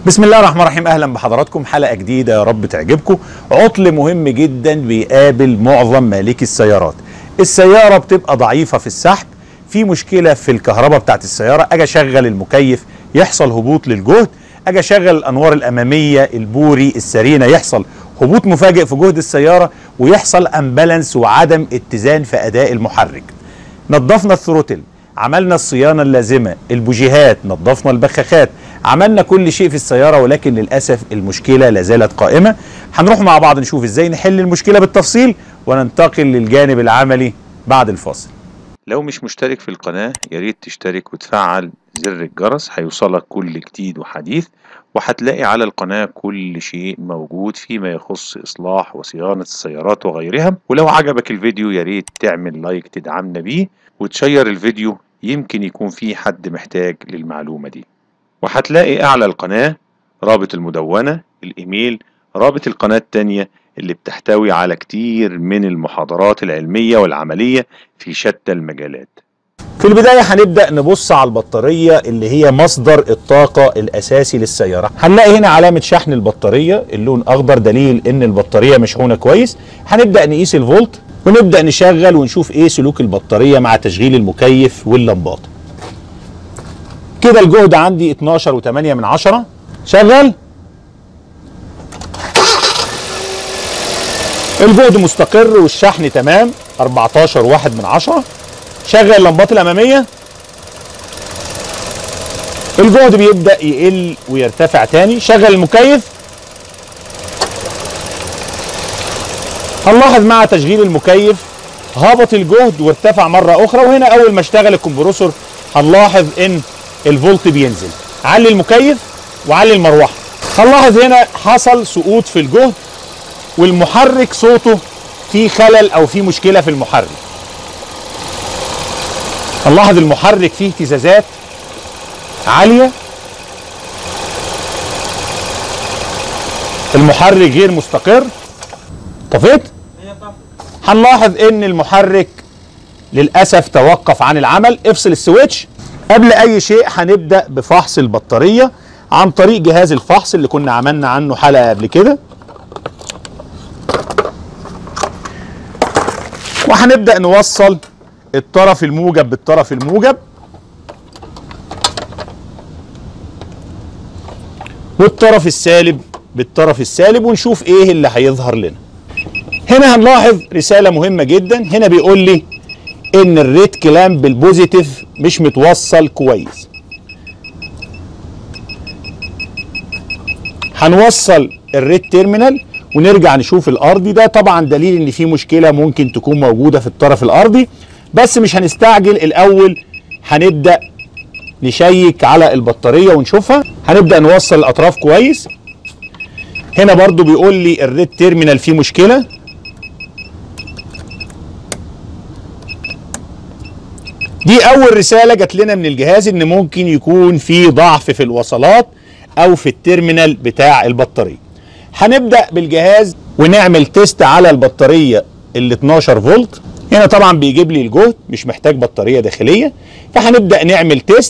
بسم الله الرحمن الرحيم اهلا بحضراتكم حلقه جديده يا رب تعجبكم عطل مهم جدا بيقابل معظم مالكي السيارات السياره بتبقى ضعيفه في السحب في مشكله في الكهرباء بتاعت السياره اجي اشغل المكيف يحصل هبوط للجهد اجي اشغل الانوار الاماميه البوري السرينه يحصل هبوط مفاجئ في جهد السياره ويحصل امبالانس وعدم اتزان في اداء المحرك نظفنا الثروتل عملنا الصيانه اللازمه البوجيهات نظفنا البخاخات عملنا كل شيء في السياره ولكن للاسف المشكله لا زالت قائمه هنروح مع بعض نشوف ازاي نحل المشكله بالتفصيل وننتقل للجانب العملي بعد الفاصل لو مش مشترك في القناة ياريت تشترك وتفعل زر الجرس هيوصلك كل جديد وحديث وهتلاقي على القناة كل شيء موجود فيما يخص إصلاح وصيانة السيارات وغيرها ولو عجبك الفيديو ياريت تعمل لايك تدعمنا بيه وتشير الفيديو يمكن يكون في حد محتاج للمعلومة دي وهتلاقي أعلى القناة رابط المدونة الإيميل رابط القناة التانية اللي بتحتوي على كتير من المحاضرات العلمية والعملية في شتى المجالات في البداية هنبدأ نبص على البطارية اللي هي مصدر الطاقة الأساسي للسيارة هنلاقي هنا علامة شحن البطارية اللون أخضر دليل إن البطارية مشحونة كويس هنبدأ نقيس الفولت ونبدأ نشغل ونشوف إيه سلوك البطارية مع تشغيل المكيف واللمبات كده الجهد عندي 12 و8 من عشرة شغل الجهد مستقر والشحن تمام 14 واحد من عشرة شغل اللمبات الأمامية الجهد بيبدأ يقل ويرتفع تاني شغل المكيف هنلاحظ مع تشغيل المكيف هبط الجهد وارتفع مرة أخرى وهنا أول ما اشتغل الكمبروسور هنلاحظ إن الفولت بينزل علي المكيف وعلي المروحة هنلاحظ هنا حصل سقوط في الجهد والمحرك صوته فيه خلل او فيه مشكله في المحرك هنلاحظ المحرك فيه اهتزازات عاليه المحرك غير مستقر طفيت هنلاحظ ان المحرك للاسف توقف عن العمل افصل السويتش قبل اي شيء هنبدا بفحص البطاريه عن طريق جهاز الفحص اللي كنا عملنا عنه حلقه قبل كده وهنبدأ نوصل الطرف الموجب بالطرف الموجب والطرف السالب بالطرف السالب ونشوف ايه اللي هيظهر لنا هنا هنلاحظ رسالة مهمة جدا هنا بيقول لي ان الريت كلام بالبوزيتيف مش متوصل كويس هنوصل الريت تيرمينال ونرجع نشوف الارضي ده طبعا دليل ان في مشكله ممكن تكون موجوده في الطرف الارضي بس مش هنستعجل الاول هنبدا نشيك على البطاريه ونشوفها هنبدا نوصل الاطراف كويس هنا برضو بيقول لي الريد تيرمينال فيه مشكله دي اول رساله جات لنا من الجهاز ان ممكن يكون في ضعف في الوصلات او في التيرمينال بتاع البطاريه هنبدا بالجهاز ونعمل تيست على البطاريه ال 12 فولت هنا طبعا بيجيب لي الجهد مش محتاج بطاريه داخليه فهنبدا نعمل تيست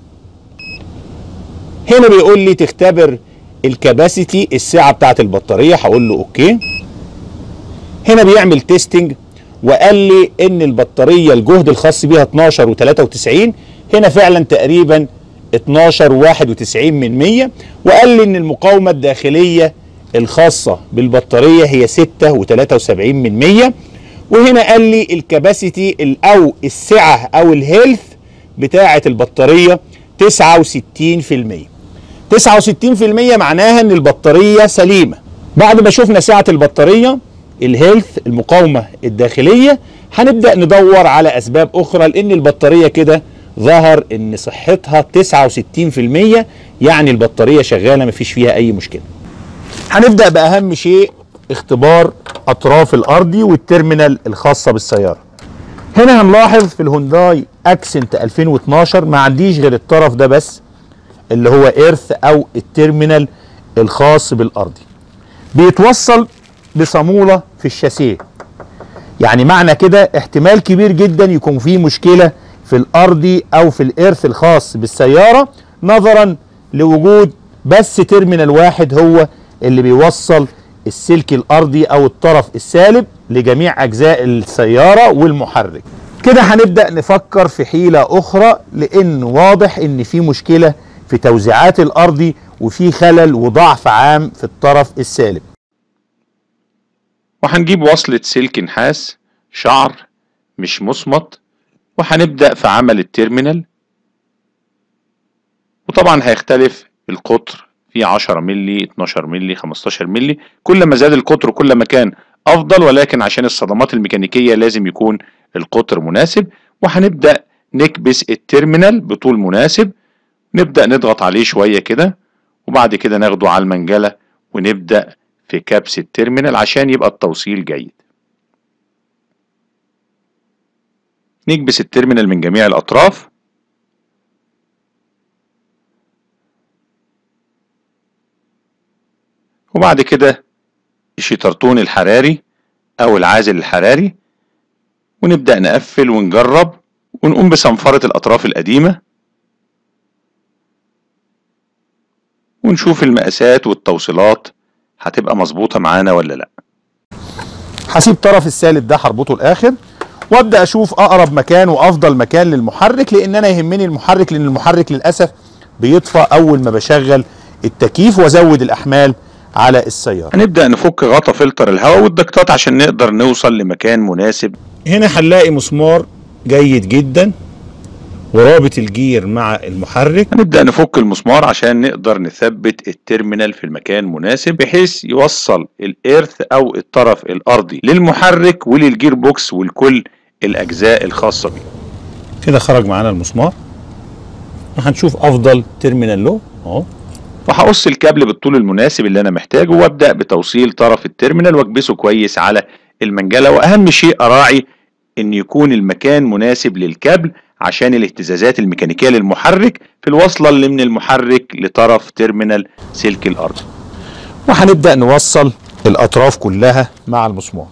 هنا بيقول لي تختبر الكباسيتي السعه بتاعه البطاريه هقول له اوكي هنا بيعمل تيستنج وقال لي ان البطاريه الجهد الخاص بيها 12 و93 هنا فعلا تقريبا 12 91 من 100 وقال لي ان المقاومه الداخليه الخاصة بالبطارية هي 6 و73 من 100 وهنا قال لي الكباسيتي أو السعة أو الهيلث بتاعة البطارية 69% 69% معناها ان البطارية سليمة بعد ما شفنا سعة البطارية الهيلث المقاومة الداخلية هنبدأ ندور على أسباب أخرى لأن البطارية كده ظهر ان صحتها 69% يعني البطارية شغالة مفيش فيها أي مشكلة هنبدأ بأهم شيء اختبار أطراف الأرضي والتيرمينال الخاصة بالسيارة هنا هنلاحظ في الهونداي أكسنت 2012 ما عنديش غير الطرف ده بس اللي هو إيرث أو التيرمينال الخاص بالأرضي بيتوصل بصامولة في الشاسيه يعني معنى كده احتمال كبير جدا يكون في مشكلة في الأرضي أو في الإيرث الخاص بالسيارة نظرا لوجود بس تيرمينال واحد هو اللي بيوصل السلك الارضي او الطرف السالب لجميع اجزاء السياره والمحرك كده هنبدا نفكر في حيله اخرى لان واضح ان في مشكله في توزيعات الارضي وفي خلل وضعف عام في الطرف السالب وهنجيب وصلة سلك نحاس شعر مش مصمت وهنبدأ في عمل التيرمينال وطبعا هيختلف القطر في 10 ملي 12 ملي 15 ملي كل ما زاد القطر كل ما كان افضل ولكن عشان الصدمات الميكانيكية لازم يكون القطر مناسب وهنبدأ نكبس التيرمينال بطول مناسب نبدأ نضغط عليه شوية كده وبعد كده ناخده على المنجلة ونبدأ في كبس التيرمينال عشان يبقى التوصيل جيد نكبس التيرمينال من جميع الأطراف وبعد كده الشيطرتون الحراري أو العازل الحراري ونبدأ نقفل ونجرب ونقوم بصنفرة الأطراف القديمة ونشوف المقاسات والتوصيلات هتبقى مظبوطة معانا ولا لأ هسيب طرف السالب ده هربطه الاخر وابدا اشوف اقرب مكان وافضل مكان للمحرك لان انا يهمني المحرك لان المحرك للاسف بيطفى اول ما بشغل التكييف وازود الاحمال على السياره هنبدأ نفك غطا فلتر الهواء والضغطات عشان نقدر نوصل لمكان مناسب هنا هنلاقي مسمار جيد جدا ورابط الجير مع المحرك هنبدأ نفك المسمار عشان نقدر نثبت التيرمينال في المكان مناسب بحيث يوصل الإيرث أو الطرف الأرضي للمحرك وللجير بوكس ولكل الأجزاء الخاصة بيه كده خرج معانا المسمار وهنشوف افضل تيرمينال له اهو فهقص الكابل بالطول المناسب اللي أنا محتاجه وأبدأ بتوصيل طرف التيرمينال وأكبسه كويس على المنجلة وأهم شيء أراعي إن يكون المكان مناسب للكابل عشان الاهتزازات الميكانيكية للمحرك في الوصلة اللي من المحرك لطرف تيرمينال سلك الأرض وهنبدا نوصل الاطراف كلها مع المسمار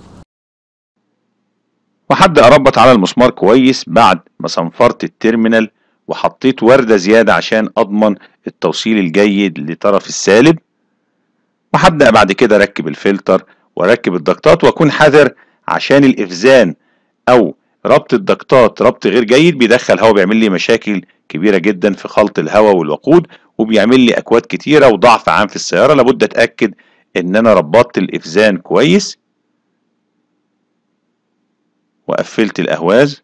وهبدأ أربط على المسمار كويس بعد ما صنفرت التيرمينال وحطيت وردة زيادة عشان أضمن التوصيل الجيد لطرف السالب وهبدأ بعد كده أركب الفلتر وأركب الضغطات وأكون حذر عشان الإفزان أو ربط الضغطات ربط غير جيد بيدخل هواء بيعمل لي مشاكل كبيرة جدا في خلط الهواء والوقود وبيعمل لي أكواد كتيرة وضعف عام في السيارة لابد أتأكد إن أنا ربطت الإفزان كويس وقفلت الأهواز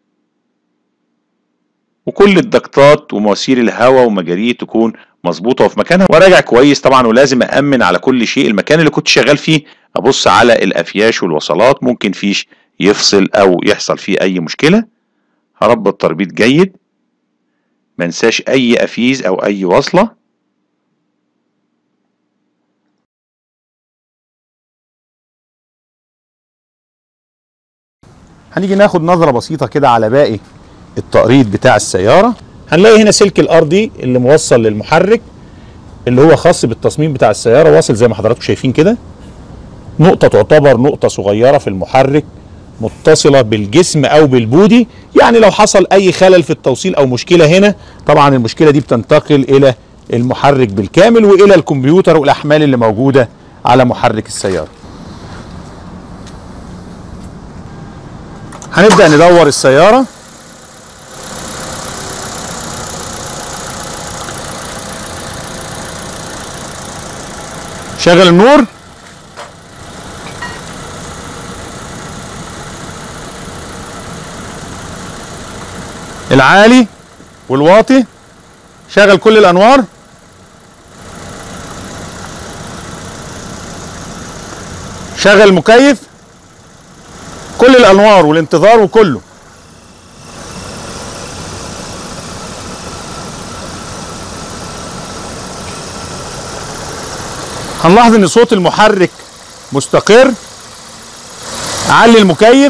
وكل الضغطات ومواسير الهواء ومجاريه تكون مظبوطه وفي مكانها وراجع كويس طبعا ولازم أأمن على كل شيء المكان اللي كنت شغال فيه أبص على الأفياش والوصلات ممكن فيش يفصل أو يحصل فيه أي مشكلة هربط تربيط جيد منساش أي أفيز أو أي وصلة هنيجي ناخد نظرة بسيطة كده على باقي التقريض بتاع السيارة هنلاقي هنا سلك الأرضي اللي موصل للمحرك اللي هو خاص بالتصميم بتاع السيارة واصل زي ما حضراتكم شايفين كده نقطة تعتبر نقطة صغيرة في المحرك متصلة بالجسم أو بالبودي يعني لو حصل أي خلل في التوصيل أو مشكلة هنا طبعا المشكلة دي بتنتقل إلى المحرك بالكامل وإلى الكمبيوتر والأحمال اللي موجودة على محرك السيارة هنبدأ ندور السيارة شغل النور العالي والواطي شغل كل الانوار شغل المكيف كل الانوار والانتظار وكله هنلاحظ ان صوت المحرك مستقر علي المكيف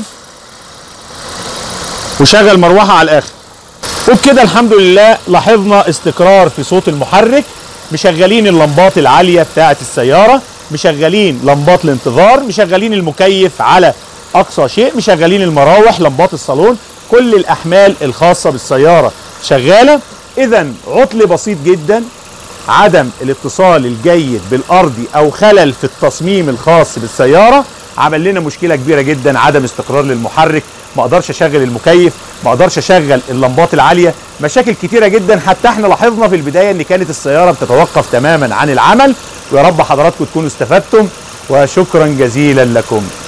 وشغل مروحه على الاخر وبكده الحمد لله لاحظنا استقرار في صوت المحرك مشغلين اللمبات العاليه بتاعه السياره مشغلين لمبات الانتظار مشغلين المكيف على اقصى شيء مشغلين المراوح لمبات الصالون كل الاحمال الخاصه بالسياره شغاله اذا عطل بسيط جدا عدم الاتصال الجيد بالارضي او خلل في التصميم الخاص بالسياره عمل لنا مشكله كبيره جدا عدم استقرار للمحرك ما اقدرش اشغل المكيف ما اقدرش اشغل اللمبات العاليه مشاكل كتيره جدا حتى احنا لاحظنا في البدايه ان كانت السياره بتتوقف تماما عن العمل ويا رب حضراتكم تكونوا استفدتم وشكرا جزيلا لكم